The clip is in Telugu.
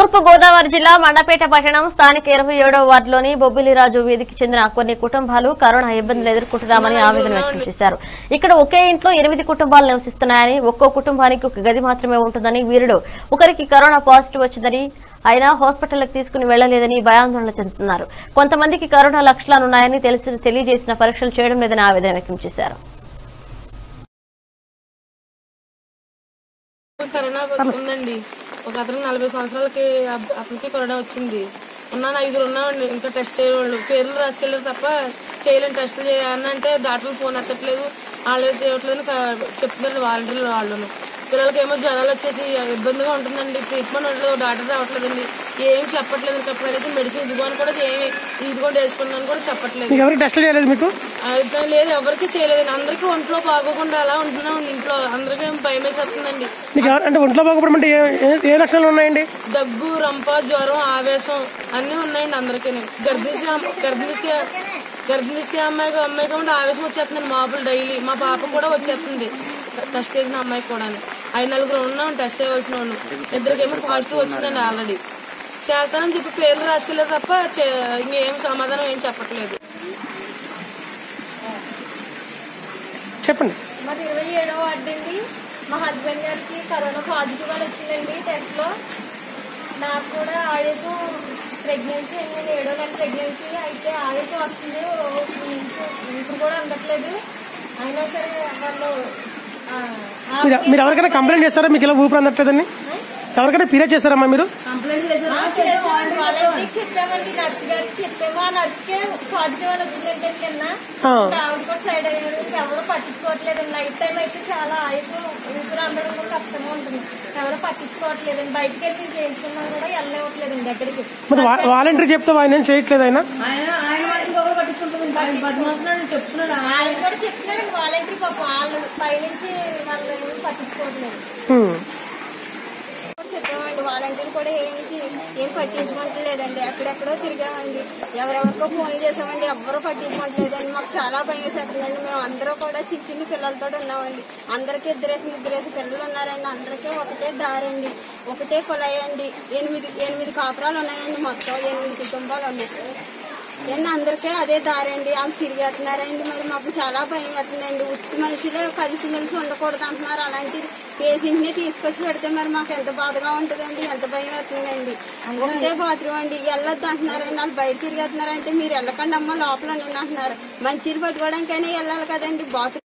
తూర్పు గోదావరి జిల్లా మండపేట పట్టణం స్థానిక ఇరవై ఏడవ వార్డులోని బొబ్బిలిరాజు వీధికి చెందిన కొన్ని కుటుంబాలు కరోనా ఇబ్బందులు ఎదుర్కొంటున్నామని ఆవేదన వ్యక్తం చేశారు ఇక్కడ ఒకే ఇంట్లో ఎనిమిది కుటుంబాలు నివసిస్తున్నాయని ఒక్కో కుటుంబానికి ఒక గది మాత్రమే ఉంటుందని వీరిలో ఒకరికి కరోనా పాజిటివ్ వచ్చిందని అయినా హాస్పిటల్కి తీసుకుని వెళ్లలేదని భయాందోళన చెందుతున్నారు కొంతమందికి కరోనా లక్షణాలున్నాయని తెలిసి తెలియజేసిన పరీక్షలు చేయడం లేదని ఆవేదన వ్యక్తం చేశారు కరోనా ఉందండి ఒక అతను నలభై సంవత్సరాలకి అబ్- అతనికి కరోనా వచ్చింది ఉన్నాను ఐదుగురు ఉన్నామండి ఇంకా టెస్ట్ చేయవాళ్ళు పేర్లు రాసుకెళ్ళారు తప్ప చేయలేని టెస్ట్ చేయాలని అంటే డాక్టర్లు ఫోన్ ఎత్తట్లేదు వాళ్ళు చేయట్లేదు చెప్తున్నారు వాలంటీర్లు వాళ్ళను పిల్లలకి ఏమో జ్వరాలు వచ్చేసి ఇబ్బందిగా ఉంటుందండి ట్రీట్మెంట్ ఉండలేదు డాక్టర్ రావట్లేదండి ఏం చెప్పట్లేదు ఇంకా కనీసం మెడిసిన్ ఇదిగోని కూడా ఏమి ఇదిగోండి వేసుకున్నాను కూడా చెప్పట్లేదు మీకు ఎవరికి టెస్ట్ చేయలేదు మీకు అయితే లేదు ఎవరికి చేయలేదండి అందరికీ ఒంట్లో బాగోకుండా అలా ఉంటున్నాం ఇంట్లో అందరికీ భయం వేసేస్తుందండి మీకు ఎవరు- అంటే ఒంట్లో బాగుపడడం అంటే ఏ- ఏ- ఏ లక్షణాలు ఉన్నాయండి దగ్గు రంప జ్వరం ఆవేశం అన్నీ ఉన్నాయండి అందరికీ గర్భిణీ గర్భిణీ గర్భిణీ అమ్మాయికి అమ్మాయికి ఉంటే ఆవేశం వచ్చేస్తుందండి మాపులు డైలీ మా పాప కూడా వచ్చేస్తుంది టెస్ట్ చేసిన అమ్మాయికి కూడా ఐదు నలుగురు ఉన్నాం టెస్ట్ చేయవలసిన వాళ్ళు ఇద్దరికేమో పాజిటివ్ వచ్చిందండి ఆల్రెడీ చేస్తానని చెప్పి పేర్లు రాసుకెళ్ళారు తప్ప చే- ఇంకేం సమాధానం ఏం చెప్పట్లేదు చెప్పండి మాది ఇరవై ఏడో వార్డు అండి మా హస్బెండ్ గారికి కరోనా పాజిటివ్ అని వచ్చిందండి టెస్ట్ లో నాకు కూడా ఆయుష్ ప్రెగ్నెన్సీ అయింది ఏడో నెల ప్రెగ్నెన్సీ అయితే ఆయుష్ వస్తుంది ఇంట్లో కూడా అందట్లేదు అయినా సరే వాళ్ళు ఆ, మీరు మీరు ఎవరికైనా కంప్లైంట్ చేస్తారా మీకు ఇలా ఊపిరి అందట్లేదని ఎవరికైనా ఫిర్యాదు చేస్తారమ్మా మీరు ఆ, చెప్పామండి. వాళ్ళకి చెప్పామండి నర్స్ గారికి చెప్పాము ఆ నర్స్కే పాజిటివ్ అని వచ్చిందంటే నిన్న ఆ. ఇంకా ఆవిడ కూడా సైడ్ అయ్యారు ఎవరు పట్టించుకోవట్లేదు నైట్ టైం అయితే చాలా ఆయుష్ ఊపిరి అందడం కూడా కష్టంగా ఉంటుంది ఎవరు పట్టించుకోవట్లేదండి బయటకి వెళ్ళి చేయించుకున్నా కూడా వెళ్ళనివ్వట్లేదండి ఎక్కడికి మరి వా- వాలంటీర్ చెప్తే ఆయన ఏం చేయట్లేదు ఆయన ఆయన కూడా చెప్తున్నాడు వాలంటీర్ పాపం వాళ్ళు పైనుంచి వాళ్ళు ఏమీ పట్టించుకోవట్లేదు హ్మ్. చెప్పామండి వాలంటీర్ కూడా ఏమి ఏం పట్టించుకోవట్లేదండి ఎక్కడెక్కడో తిరిగామండి ఎవరెవరికో ఫోన్ చేసామండి ఎవ్వరూ పట్టించుకోవట్లేదండి మాకు చాలా భయం వేసేస్తుందండి మేము అందరూ కూడా చిన్న చిన్న పిల్లలతో ఉన్నామండి అందరికీ ఇద్దరేసి ముగ్గురేసి పిల్లలు ఉన్నారండి అందరికీ ఒకటే దారండి ఒకటే కులాయి అండి ఎనిమిది ఎనిమిది కాపురాలు ఉన్నాయండి మొత్తం ఎనిమిది కుటుంబాలు ఉన్నాయి ఏంటి అందరికీ అదే దారండి వాళ్ళు తిరిగేస్తున్నారండి మరి మాకు చాలా భయం వేస్తుందండి ఉత్తి మనుషులే కలిసి మెలిసి ఉండకూడదు అంటున్నారు అలాంటి పేషెంట్ ని తీసుకొచ్చి పెడితే మరి మాకు ఎంత బాధగా ఉంటుందండి ఎంత భయం వేస్తుందండి ఒకటే బాత్రూమ్ అండి వెళ్ళొద్దు అంటున్నారండి వాళ్ళు బయట తిరిగేస్తున్నారంటే మీరు వెళ్ళకండి అమ్మ లోపల నేను అంటున్నారు మంచిలు పట్టుకోవడానికైనా వెళ్ళాలి కదండి బాత్రూమ్